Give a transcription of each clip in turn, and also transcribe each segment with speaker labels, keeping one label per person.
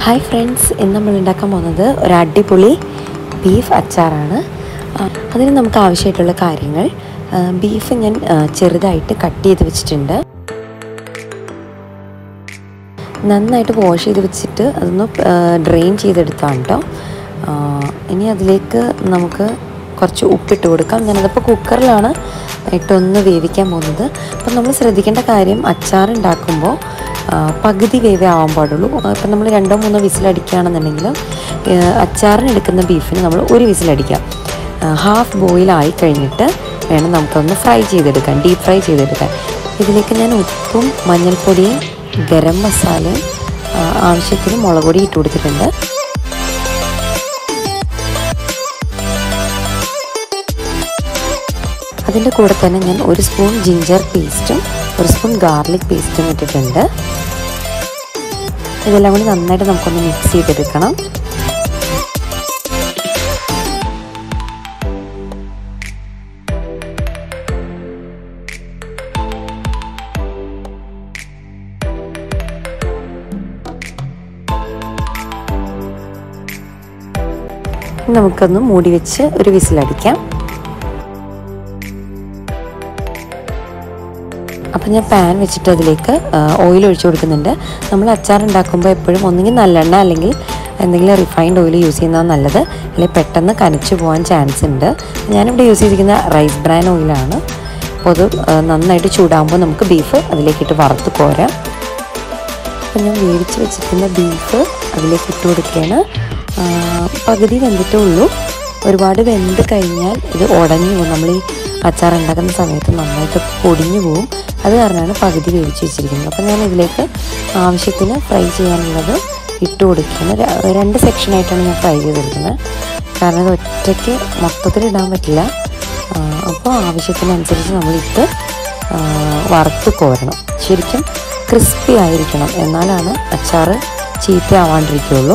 Speaker 1: hi friends ഇന്ന് നമ്മൾ ഉണ്ടാക്കാൻ പോകുന്നത് ഒരു അടിപൊളി ബീഫ് അച്ചാറാണ് ആ, അതിന് നമുക്ക് ആവശ്യമായിട്ടുള്ള കാര്യങ്ങൾ ആ, ബീഫ് ഞാൻ ആ, ചെറുതായിട്ട് കട്ട് ചെയ്ത് വെച്ചിട്ടുണ്ട് നന്നായിട്ട് വാഷ് ചെയ്ത് വെച്ചിട്ട് അതൊന്ന് ഡ്രെയിൻ ചെയ്തെടുത്താണ് കേട്ടോ ആ, ഇനി അതിലേക്ക് നമുക്ക് കുറച്ച് ഉപ്പിട്ട് കൊടുക്കാം ഞാനതിപ്പോൾ കുക്കറിലാണ് ഇട്ടൊന്ന് വേവിക്കാൻ പോകുന്നത് അപ്പം നമ്മൾ ശ്രദ്ധിക്കേണ്ട കാര്യം അച്ചാർ ഉണ്ടാക്കുമ്പോൾ ആ, പകുതി വേവേ ആവാൻ പാടുള്ളൂ ഇപ്പം നമ്മൾ രണ്ടോ മൂന്നോ വിസിലടിക്കുകയാണെന്നുണ്ടെങ്കിൽ അച്ചാറിന് എടുക്കുന്ന ബീഫിന് നമ്മൾ ഒരു വിസിലടിക്കാം ഹാഫ് ബോയിൽ ആയി കഴിഞ്ഞിട്ട് വേണം നമുക്കൊന്ന് ഫ്രൈ ചെയ്തെടുക്കാൻ ഡീപ്പ് ഫ്രൈ ചെയ്തെടുക്കാൻ ഇതിലേക്ക് ഞാൻ ഉപ്പും മഞ്ഞൾപ്പൊടിയും ഗരം മസാലയും ആ, ആവശ്യത്തിന് മുളക് പൊടി ഇട്ട് കൊടുത്തിട്ടുണ്ട് അതിൻ്റെ കൂടെ തന്നെ ഞാൻ ഒരു സ്പൂൺ ജിഞ്ചർ പേസ്റ്റും ഒരു സ്പൂൺ ഗാർലിക് പേസ്റ്റും ഇട്ടിട്ടുണ്ട് ഇതെല്ലാം കൂടി നന്നായിട്ട് നമുക്കൊന്ന് മിക്സ് ചെയ്തെടുക്കണം നമുക്കൊന്ന് മൂടി വെച്ച് ഒരു വിസിലടിക്കാം അപ്പം ഞാൻ പാൻ വെച്ചിട്ട് അതിലേക്ക് ഓയിൽ ഒഴിച്ചു കൊടുക്കുന്നുണ്ട് നമ്മൾ അച്ചാർ ഉണ്ടാക്കുമ്പോൾ എപ്പോഴും ഒന്നുകിൽ നല്ലെണ്ണ അല്ലെങ്കിൽ എന്തെങ്കിലും റിഫൈൻഡ് ഓയിൽ യൂസ് ചെയ്യുന്നതാണ് നല്ലത് അല്ലെങ്കിൽ പെട്ടെന്ന് കനച്ചു പോകാൻ ചാൻസ് ഉണ്ട് ഞാനിവിടെ യൂസ് ചെയ്തിരിക്കുന്ന റൈസ് ബ്രാൻ ഓയിലാണ് അപ്പോൾ അത് ആ, നന്നായിട്ട് ചൂടാകുമ്പോൾ നമുക്ക് ബീഫ് അതിലേക്കിട്ട് വറുത്ത് കോരാം അപ്പം ഞാൻ വേവിച്ച് വെച്ചിരിക്കുന്ന ബീഫ് അതിലേക്ക് ഇട്ട് കൊടുക്കുകയാണ് ആ, പകുതി വെന്തിട്ടേ ഉള്ളൂ ഒരുപാട് വെന്ത് കഴിഞ്ഞാൽ ഇത് ഉടഞ്ഞു പോകും നമ്മൾ ഈ അച്ചാർ ഉണ്ടാക്കുന്ന സമയത്ത് നന്നായിട്ട് പൊടിഞ്ഞു പോകും അത് കാരണമാണ് പകുതി വേവിച്ച് വെച്ചിരിക്കുന്നത് അപ്പം ഞാൻ ഇതിലേക്ക് ആവശ്യത്തിന് ഫ്രൈ ചെയ്യാനുള്ളത് ഇട്ട് കൊടുക്കുകയാണ് ര- രണ്ട് സെക്ഷനായിട്ടാണ് ഞാൻ ഫ്രൈ ചെയ്തെടുക്കുന്നത് കാരണം ഇത് ഒറ്റയ്ക്ക് മൊത്തത്തിൽ ഇടാൻ പറ്റില്ല ആ, അപ്പോൾ ആവശ്യത്തിനനുസരിച്ച് നമ്മളിട്ട് ആ, വറുത്ത് കോരണം ശരിക്കും ക്രിസ്പി ആയിരിക്കണം എന്നാലാണ് അച്ചാർ ചീത്തയാവാണ്ടിരിക്കുള്ളൂ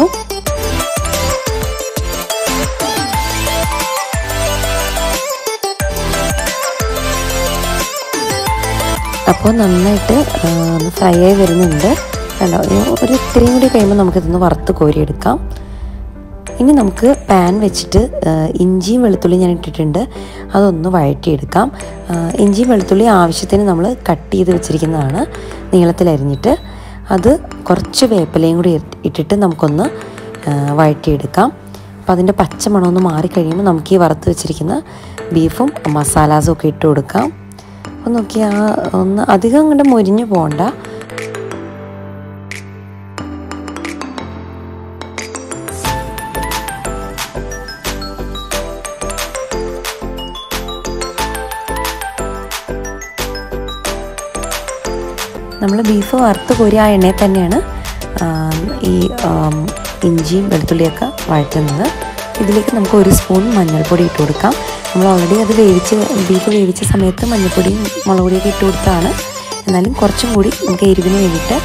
Speaker 1: അപ്പോൾ നന്നായിട്ട് ആ, ഒന്ന് ഫ്രൈ ആയി വരുന്നുണ്ട് കണ്ടോ ഇനി ഒരു ഇത്രയും കൂടി കഴിയുമ്പോൾ നമുക്കിതൊന്ന് വറുത്ത് കോരിയെടുക്കാം ഇനി നമുക്ക് പാൻ വെച്ചിട്ട് ആ, ഇഞ്ചിയും വെളുത്തുള്ളിയും ഞാൻ ഇട്ടിട്ടുണ്ട് അതൊന്ന് വഴറ്റിയെടുക്കാം ആ, ഇഞ്ചിയും വെളുത്തുള്ളി ആവശ്യത്തിന് നമ്മൾ കട്ട് ചെയ്ത് വെച്ചിരിക്കുന്നതാണ് നീളത്തിൽ അരിഞ്ഞിട്ട് അത് കുറച്ച് വേപ്പിലയും കൂടി ഇട്ട്- ഇട്ടിട്ട് നമുക്കൊന്ന് ആ, വഴറ്റിയെടുക്കാം അപ്പോൾ അതിൻ്റെ പച്ച മണമൊന്ന് മാറിക്കഴിയുമ്പോൾ നമുക്ക് ഈ വറുത്ത് വെച്ചിരിക്കുന്ന ബീഫും മസാലാസും ഒക്കെ ഇട്ട് കൊടുക്കാം അപ്പോൾ നോക്കി ആ ഒന്ന് അധികം അങ്ങോട്ട് മൊരിഞ്ഞു പോകണ്ട നമ്മൾ ബീഫ് വറുത്ത് കോരി ആ എണ്ണയിൽ തന്നെയാണ് ആ, ഈ ആം, ഇഞ്ചിയും വെളുത്തുള്ളിയൊക്കെ വഴറ്റുന്നത് ഇതിലേക്ക് നമുക്ക് ഒരു സ്പൂൺ മഞ്ഞൾപ്പൊടി ഇട്ട് കൊടുക്കാം നമ്മൾ ഓൾറെഡി അത് വേവിച്ച് ബീഫ് വേവിച്ച സമയത്ത് മഞ്ഞൾപ്പൊടിയും മുളക് പൊടിയൊക്കെ ഇട്ട് കൊടുത്താണ് എന്നാലും കുറച്ചും കൂടി നമുക്ക് എരിവിന് വേണ്ടിയിട്ട്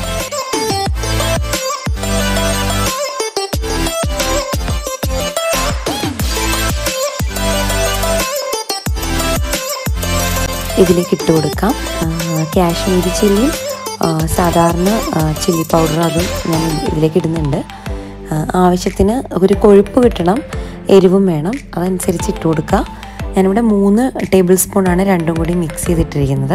Speaker 1: ഇതിലേക്ക് ഇട്ട് കൊടുക്കാം ആ, കാശ്മീരി ചില്ലിയും ആ, സാധാരണ ആ, ചില്ലി പൗഡർ അതും ഞാൻ ഇതിലേക്ക് ഇടുന്നുണ്ട് ആ, ആവശ്യത്തിന് ഒരു കൊഴുപ്പ് കിട്ടണം എരിവും വേണം അതനുസരിച്ച് ഇട്ട് കൊടുക്കുക ഞാനിവിടെ മൂന്ന് ടേബിൾ സ്പൂണാണ് രണ്ടും കൂടി മിക്സ് ചെയ്തിട്ടിരിക്കുന്നത്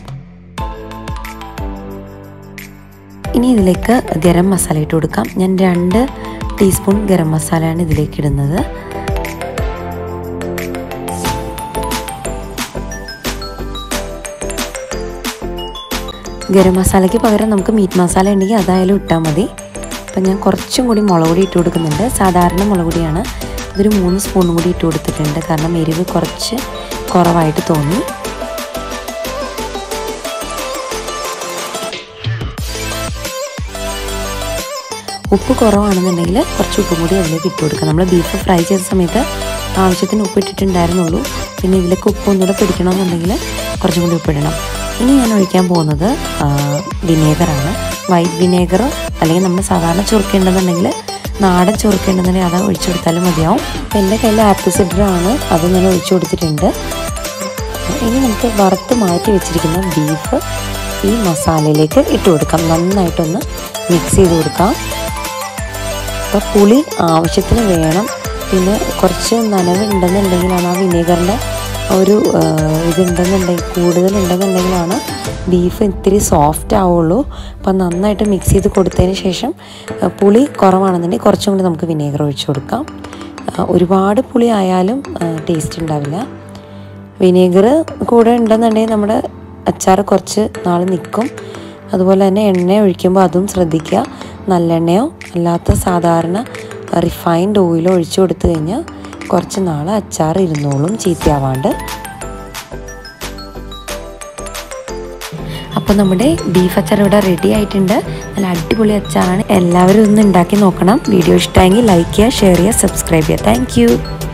Speaker 1: ഇനി ഇതിലേക്ക് ഗരം മസാല ഇട്ട് കൊടുക്കാം ഞാൻ രണ്ട് ടീസ്പൂൺ ഗരം മസാലയാണ് ഇതിലേക്ക് ഇടുന്നത് ഗരം മസാലയ്ക്ക് പകരം നമുക്ക് മീറ്റ് മസാല ഉണ്ടെങ്കിൽ അതായാലും ഇട്ടാൽ മതി അപ്പം ഞാൻ കുറച്ചും കൂടി മുളക് പൊടി ഇട്ട് കൊടുക്കുന്നുണ്ട് സാധാരണ മുളക് പൊടിയാണ് ഇതൊരു മൂന്ന് സ്പൂണും കൂടി ഇട്ട് കൊടുത്തിട്ടുണ്ട് കാരണം എരിവ് കുറച്ച് കുറവായിട്ട് തോന്നി ഉപ്പ് കുറവാണെന്നുണ്ടെങ്കിൽ കുറച്ച് ഉപ്പും കൂടി അതിലേക്ക് ഇട്ട് കൊടുക്കുക നമ്മൾ ബീഫ് ഫ്രൈ ചെയ്ത സമയത്ത് ആവശ്യത്തിന് ഉപ്പ് ഇട്ടിട്ടുണ്ടായിരുന്നുള്ളൂ പിന്നെ ഇതിലേക്ക് ഉപ്പ് ഒന്നുകൂടെ പിടിക്കണമെന്നുണ്ടെങ്കിൽ കുറച്ചും കൂടി ഉപ്പിടണം ഇനി ഞാൻ ഒഴിക്കാൻ പോകുന്നത് ആ, വിനേഗറാണ് വൈറ്റ് വിനേഗറോ അല്ലെങ്കിൽ നമ്മൾ സാധാരണ ചുരുക്കുണ്ടെന്നുണ്ടെങ്കിൽ നാടൻ ചുരുക്കുണ്ടെന്നുണ്ടെങ്കിൽ അത് ഒഴിച്ചു കൊടുത്താലും മതിയാവും അപ്പം എൻ്റെ കയ്യിൽ ആപ്പിൾ സിഡറാണ് അത് ഞാൻ ഒഴിച്ചു കൊടുത്തിട്ടുണ്ട് ഇനി നമുക്ക് വറുത്ത് മാറ്റി വെച്ചിരിക്കുന്ന ബീഫ് ഈ മസാലയിലേക്ക് ഇട്ട് കൊടുക്കാം നന്നായിട്ടൊന്ന് മിക്സ് ചെയ്ത് കൊടുക്കാം അപ്പോൾ പുളി ആവശ്യത്തിന് വേണം പിന്നെ കുറച്ച് നനവുണ്ടെന്നുണ്ടെങ്കിലാണ് ആ വിനേഗറിൻ്റെ ഒരു ആ, ഇതുണ്ടെന്നുണ്ടെങ്കിൽ കൂടുതലുണ്ടെന്നുണ്ടെങ്കിലാണ് ബീഫ് ഇത്തിരി സോഫ്റ്റ് ആവുള്ളൂ അപ്പം നന്നായിട്ട് മിക്സ് ചെയ്ത് കൊടുത്തതിന് ശേഷം ആ, പുളി കുറവാണെന്നുണ്ടെങ്കിൽ കുറച്ചും കൂടി നമുക്ക് വിനേഗർ ഒഴിച്ച് കൊടുക്കാം ആ, ഒരുപാട് പുളി ആയാലും ടേസ്റ്റ് ഉണ്ടാവില്ല വിനേഗർ കൂടെ ഉണ്ടെന്നുണ്ടെങ്കിൽ നമ്മുടെ അച്ചാർ കുറച്ച് നാൾ നിൽക്കും അതുപോലെ തന്നെ എണ്ണ ഒഴിക്കുമ്പോൾ അതും ശ്രദ്ധിക്കുക നല്ലെണ്ണയോ അല്ലാത്ത സാധാരണ റിഫൈൻഡ് ഓയിലോ ഒഴിച്ചു കൊടുത്തു കഴിഞ്ഞാൽ കുറച്ച് നാൾ അച്ചാർ ഇരുന്നോളും ചീത്തയാവാണ്ട് അപ്പോൾ നമ്മുടെ ബീഫ് അച്ചാർ ഇവിടെ റെഡി ആയിട്ടുണ്ട് നല്ല അടിപൊളി അച്ചാറാണ് എല്ലാവരും ഒന്ന് ഉണ്ടാക്കി നോക്കണം വീഡിയോ ഇഷ്ടമായെങ്കിൽ ലൈക്ക് ചെയ്യുക ഷെയർ ചെയ്യുക സബ്സ്ക്രൈബ് ചെയ്യുക താങ്ക്